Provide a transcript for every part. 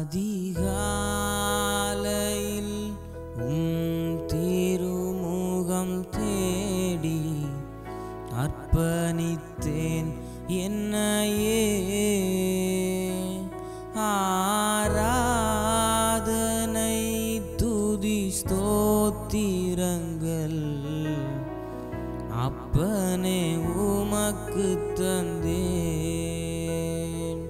அதிகாலையில் உம் திருமுகம் தேடி அர்ப்பணித்தேன் என்னையே ஆராதனை துதி ஸ்தோத்திரங்கள் அப்பனே உமக்கு தந்தேன்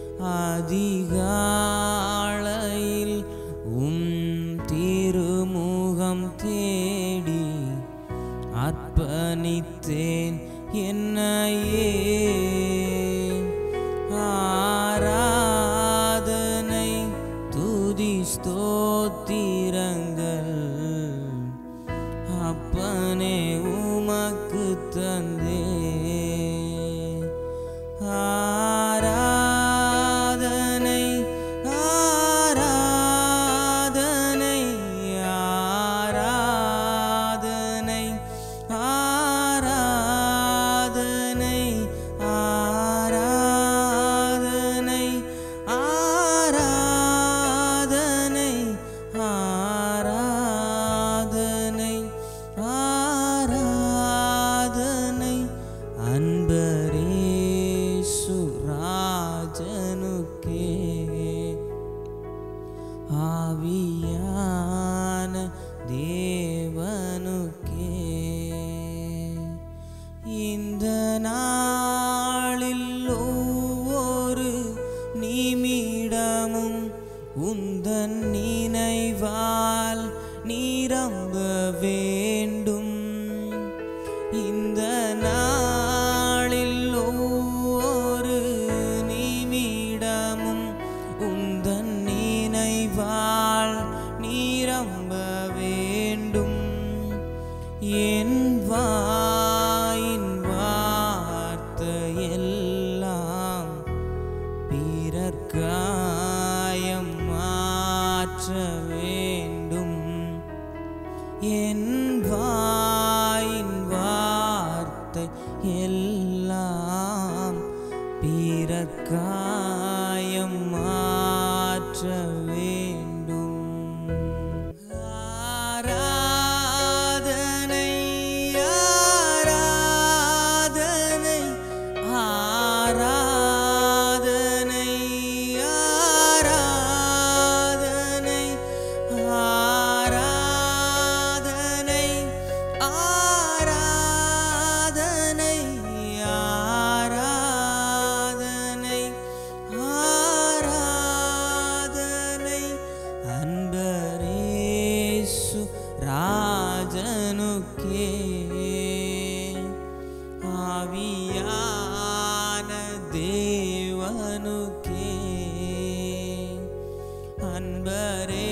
அதிகாலையில் உம் திருமுகம் தேடி அர்ப்பணித்தேன் என்னையே ஆராதனை துதி ஸ்தோத்திரங்கள் அப்பனே உமக்கு தந்தே ஆராதனை ஆராதனை ஆராதனை ஆராதனை ஆராதனை ஆராதனை ஆராதனை ஆராதனை அன்பரே சுராஜனுக்கே ஆவியான தேவனுக்கே இந்த நாளில் ஒவ்வொரு நிமிடமும் உந்தன் நினைவால் நிரம்ப வேண்டும் இந்த நாளில் ஒவ்வொரு நிமிடமும் உந்தன் நினைவால் நிரம்ப வேண்டும் என் வாயின் வார்த்தையெல்லாம் பிறர் காயம் மாற்ற வேண்டும் என் வாயின் வார்த்தை எல்லாம் பிறர் காயம் மாற்ற வேண்டும் ஆராதனை ஆராதனை ஆராதனை ஆராதனை ஆராதனை ஆராதனை ஆராதனை ஆராதனை அன்பரேசு ராஜனுக்கே ஆவியான தேவனுக்கே அன்பரே